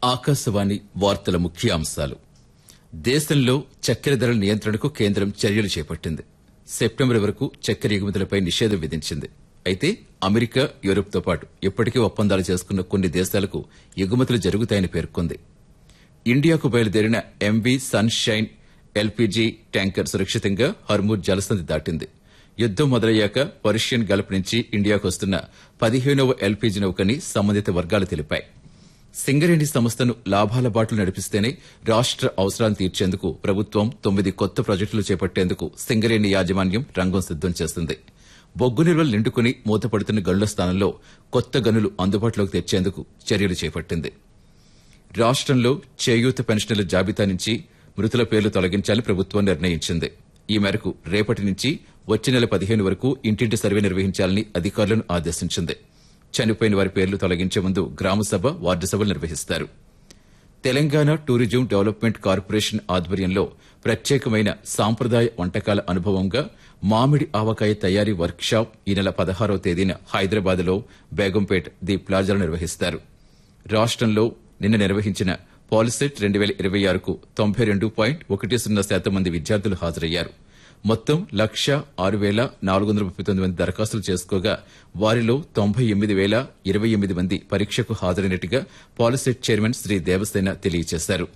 ఆకాశవాణి వార్తల ముఖ్యాంశాలు దేశంలో చక్కెర ధరల నియంత్రణకు కేంద్రం చర్యలు చేపట్టింది సెప్టెంబర్ వరకు చక్కెర ఎగుమతులపై నిషేధం విధించింది అయితే అమెరికా యూరోప్తో పాటు ఇప్పటికే ఒప్పందాలు చేసుకున్న కొన్ని దేశాలకు ఎగుమతులు జరుగుతాయని పేర్కొంది ఇండియాకు బయలుదేరిన MV sunshine LPG tanker సురక్షితంగా హర్మూర్ జలసంధి దాటింది యుద్దం మొదలయ్యాక పర్షియన్ గల్ఫ్ నుంచి ఇండియాకు వస్తున్న పదిహేనవ ఎల్పీజీ నౌకని సంబంధిత వర్గాలు తెలిపాయి సింగరేణి సంస్థను లాభాల బాటలు నడిపిస్తేనే రాష్ట అవసరాలు తీర్చేందుకు ప్రభుత్వం తొమ్మిది కొత్త ప్రాజెక్టులు చేపట్టేందుకు సింగరేణి యాజమాన్యం రంగం సిద్దం చేస్తుంది బొగ్గు నిల్వలు నిండుకుని మూతపడుతున్న గనుల స్థానంలో కొత్త గనులు అందుబాటులోకి తెచ్చేందుకు చర్యలు చేపట్టింది రాష్టంలో చేయూత పెన్షన్ల జాబితా నుంచి మృతుల పేర్లు తొలగించాలని ప్రభుత్వం నిర్ణయించింది ఈ మేరకు రేపటి నుంచి వచ్చే నెల పదిహేను వరకు ఇంటింటి సర్వే నిర్వహించాలని అధికారులను ఆదేశించింది చనిపోయిన వారి పేర్లు తొలగించే ముందు గ్రామసభ వార్డు సభలు నిర్వహిస్తారు తెలంగాణ టూరిజం డెవలప్మెంట్ కార్పొరేషన్ ఆధ్వర్యంలో ప్రత్యేకమైన సాంప్రదాయ వంటకాల అనుభవంగా మామిడి ఆవకాయ తయారీ వర్క్ షాప్ ఈ నెల పదహారవ తేదీన హైదరాబాద్లో బేగంపేట్ ది ప్లాజాలో నిర్వహిస్తారు రాష్టంలో నిన్న నిర్వహించిన పాలిసెట్ రెండు వేల ఇరవై ఆరుకు తొంభై రెండు పాయింట్ ఒకటి సున్నా శాతం మంది విద్యార్థులు హాజరయ్యారు మొత్తం లక్ష ఆరు వేల నాలుగు వందల ముప్పై తొమ్మిది మంది దరఖాస్తులు చేసుకోగా వారిలో తొంభై ఎనిమిది వేల ఇరవై ఎనిమిది మంది పరీక్షకు హాజరైనట్టుగా పాలిసెట్ చైర్మన్ శ్రీ దేవసేన తెలియజేశారు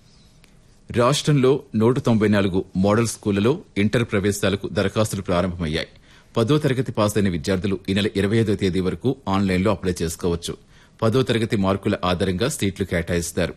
రాష్టంలో నూట తొంభై నాలుగు మోడల్ స్కూళ్లలో ఇంటర్ ప్రవేశాలకు దరఖాస్తులు ప్రారంభమయ్యాయి పదో తరగతి పాస్ అయిన విద్యార్థులు ఈ నెల ఇరవై ఐదో తేదీ వరకు ఆన్లైన్లో అప్లై చేసుకోవచ్చు పదో తరగతి మార్కుల ఆధారంగా సీట్లు కేటాయిస్తారు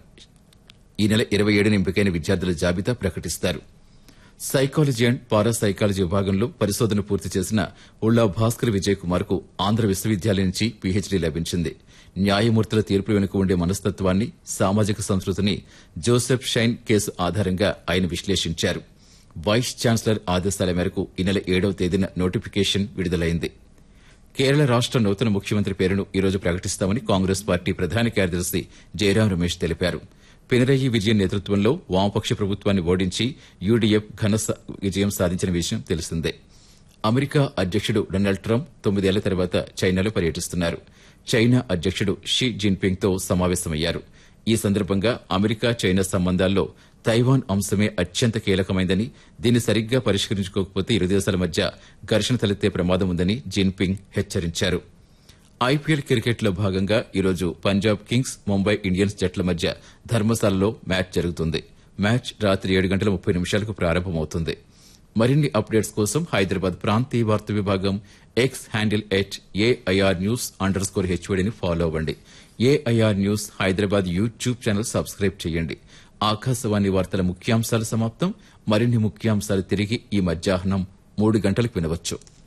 ఈ నెల ఇరవై ఏడున ఎంపికైన విద్యార్థుల జాబితా ప్రకటిస్తారు సైకాలజీ అండ్ పారాసైకాలజీ విభాగంలో పరిశోధన పూర్తి చేసిన ఉళ్లా భాస్కర్ విజయ్ కుమార్ కు ఆంధ్ర విశ్వవిద్యాలయం నుంచి పీహెచ్డీ లభించింది న్యాయమూర్తుల తీర్పు వెనుక ఉండే మనస్తత్వాన్ని సామాజిక సంస్కృతిని జోసెఫ్ షైన్ కేసు ఆధారంగా ఆయన విశ్లేషించారు వైస్ ఛాన్సలర్ ఆదేశాల మేరకు ఈ నెల ఏడవ తేదీన నోటిఫికేషన్ విడుదలైంది కేరళ రాష్ట నూతన ముఖ్యమంత్రి పేరును ఈరోజు ప్రకటిస్తామని కాంగ్రెస్ పార్టీ ప్రధాన కార్యదర్శి జయరాం రమేష్ తెలిపారు పినరయి విజయన్ నేతృత్వంలో వామపక్ష ప్రభుత్వాన్ని ఓడించి యూడీఎఫ్ ఘన స- విజయం సాధించిన విషయం తెలిసిందే అమెరికా అధ్యక్షుడు డొనాల్డ్ ట్రంప్ తొమ్మిదేళ్ల తర్వాత చైనాలో పర్యటిస్తున్నారు చైనా అధ్యక్షుడు షీ జిన్పింగ్ తో సమావేశమయ్యారు ఈ సందర్భంగా అమెరికా చైనా సంబంధాల్లో తైవాన్ అంశమే అత్యంత కీలకమైందని దీన్ని సరిగ్గా పరిష్కరించుకోకపోతే ఇరు దేశాల మధ్య ఘర్షణ తలెత్తే ప్రమాదం ఉందని జిన్పింగ్ హెచ్చరించారు ఐపీఎల్ క్రికెట్లో భాగంగా ఈరోజు పంజాబ్ కింగ్స్ ముంబై ఇండియన్స్ జట్ల మధ్య ధర్మశాలలో మ్యాచ్ జరుగుతుంది మ్యాచ్ రాత్రి ఏడు గంటల ముప్పై నిమిషాలకు ప్రారంభమవుతుంది మరిన్ని అప్డేట్స్ కోసం హైదరాబాద్ ప్రాంతీయ వార్తా విభాగం X handle at AIR news underscore హెచ్వడిని ఫాలో అవ్వండి AIR news Hyderabad YouTube channel subscribe చేయండి ఆకాశవాణి వార్తల ముఖ్యాంశాలు సమాప్తం మరిన్ని ముఖ్యాంశాలు తిరిగి ఈ మధ్యాహ్నం మూడు గంటలకు వినవచ్చు